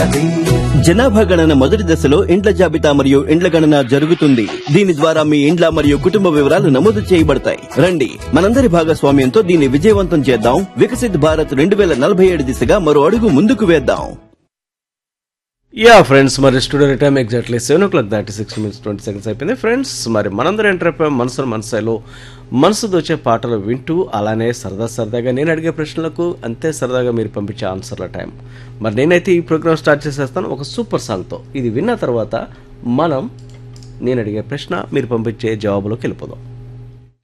జనాభా గణన మొదటి దశలో ఇండ్ల జాబితా మరియు ఇండ్ల గణన జరుగుతుంది దీని ద్వారా మీ ఇండ్ల మరియు కుటుంబ వివరాలు నమోదు చేయబడతాయి రండి మనందరి భాగస్వామ్యంతో దీన్ని విజయవంతం చేద్దాం వికసిత్ భారత్ రెండు వేల నలభై ఏడు దిశగా మరో అడుగు ముందుకు వేద్దాం యా ఫ్రెండ్స్ మరి studio time exactly seven o'clock దాటి సిక్స్ మినిట్స్ ట్వంటీ సెకండ్స్ అయిపోయింది ఫ్రెండ్స్ మరి మనందరం ఎంటర్ అయిపోయాం మనసు మనసులో మనసు దోచే పాటలు వింటూ అలానే సరదా సరదాగా నేను అడిగే ప్రశ్నలకు అంతే సరదాగా మీరు పంపించే ఆన్సర్ల టైం మరి నేనైతే ఈ ప్రోగ్రామ్ స్టార్ట్ చేసేస్తాను ఒక సూపర్ సాంగ్తో ఇది విన్న తర్వాత మనం నేను అడిగే ప్రశ్న మీరు పంపించే జవాబులోకి వెళ్ళిపోదాం